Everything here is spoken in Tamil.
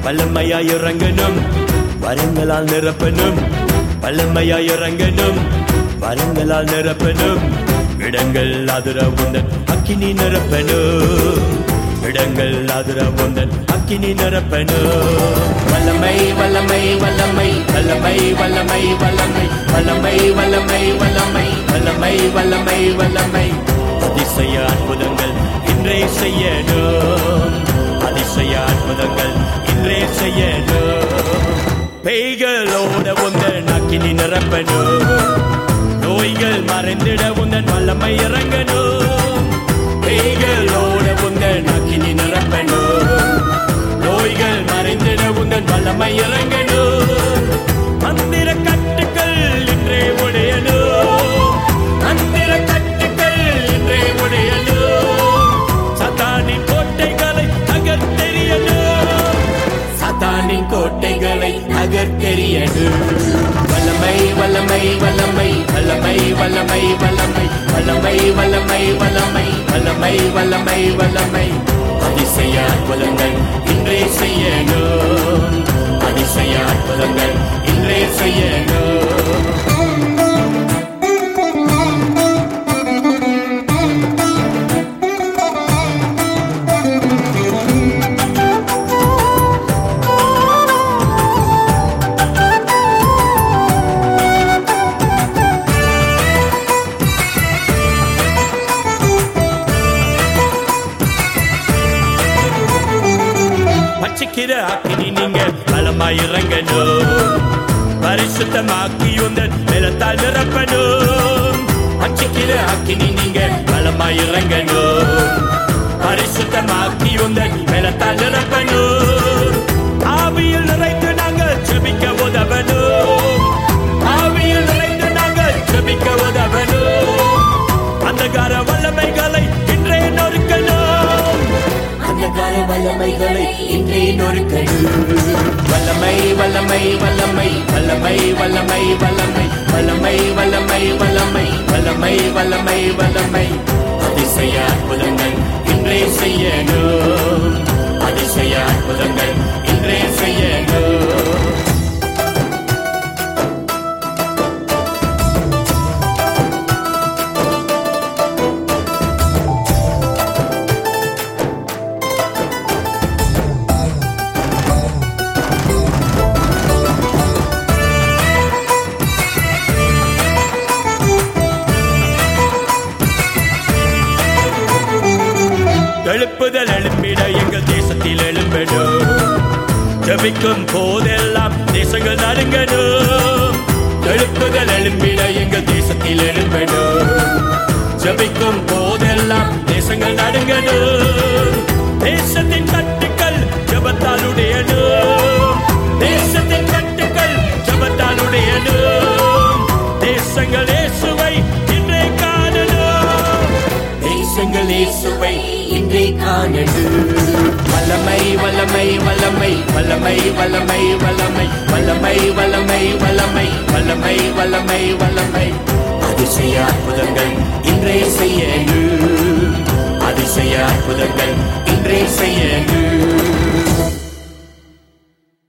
வல்லமையாய் இறங்கணும் வரங்களால் நிரப்பணும் வல்லமையாய் இறங்கணும் வரங்களால் நிரப்பணும் இடங்கள் அதிர உந்தன் அக்கினி நிரப்பணும் இடங்கள் அதிர உந்தன் அக்கினி நிரப்பணும் வல்லமை வல்லமை வல்லமை வல்லமை வல்லமை வல்லமை வல்லமை வல்லமை வல்லமை வல்லமை வல்லமை வல்லமை அதிசய அற்புதங்கள் இன்றே செய்யணும் அதிசய அற்புதங்கள் இன்றே செய்யணும் பேய்களோட உந்தன் அக்கினி நிரப்பணும் நோய்கள் மறைந்திட உந்தன் வல்லமை இறங்கணும் பேய்களோட உந்தன் அக்கினி நிரப்பணும் நோய்கள் மறைந்திட உந்தன் வல்லமை இறங்கணும் மந்திர கட்டுக்கள் இன்றே உடையணும் மந்திர கட்டுக்கள் இன்றே உடையணும் சத்தானின் கோட்டைகளை தகர்த்தெறியணும் சத்தானின் கோட்டைகளை தகர்த்தெறியணும் வல்லமை வல்லமை வல்லமை வல்லமை வல்லமை வல்லமை வல்லமை வல்லமை வல்லமை வல்லமை வல்லமை வல்லமை அதிசய அற்புதங்கள் இன்றே செய்யணும் அதிசய அற்புதங்கள் இன்றே செய்யணும் பச்சைக்கிற அக்கினி நீங்க பலமாய் இறங்கணும் பரிசுத்தமாக்கி உந்தன் நிலத்தால் நிரப்பணும் பச்சைக்கிற அக்கினி நீங்க பலமாய் இறங்கணும் பரிசுத்தமாக்கி உந்தன் நிலத்தால் நிரப்பணும் ஆவியில் நிறைந்து நாங்கள் செபிக்க உதவணும் ஆவியில் நிறைந்து நாங்கள் செபிக்க உதவணும் அந்தகார வல்லமைகளை இன்றே நொறுக்கணும் அந்தகார வல்லமைகளை இன்றே நொறுக்கணும் வல்லமை வல்லமை வல்லமை வல்லமை வல்லமை வல்லமை வல்லமை வல்லமை வல்லமை வல்லமை வல்லமை வல்லமை அதிசய அற்புதங்கள் இன்றே செய்யணும் அதிசய அற்புதங்கள் இன்றே செய்யணும் எழுப்புதல் எழுப்பிட எங்கள் தேசத்தில் எழும்பிடும் ஜபிக்கும் போதெல்லாம் தேசங்கள் நடுங்கடும் எழுப்புதல் எழுப்பிட எங்கள் தேசத்தில் எழும்பிடும் ஜபிக்கும் போதெல்லாம் தேசங்கள் நடுங்கடும் தேசத்தின் கட்டுக்கள் ஜபத்தால் உடையடும் தேசத்தின் கட்டுக்கள் ஜபத்தால் உடையடும் தேசங்கள் இயேசுவை இன்றே காணணும் தேசங்கள் இயேசுவை இன்றே காணணும் வல்லமை வல்லமை வல்லமை வல்லமை வல்லமை வல்லமை வல்லமை வல்லமை வல்லமை வல்லமை வல்லமை வல்லமை அதிசய அற்புதங்கள் இன்றே செய்யணும் அதிசய அற்புதங்கள்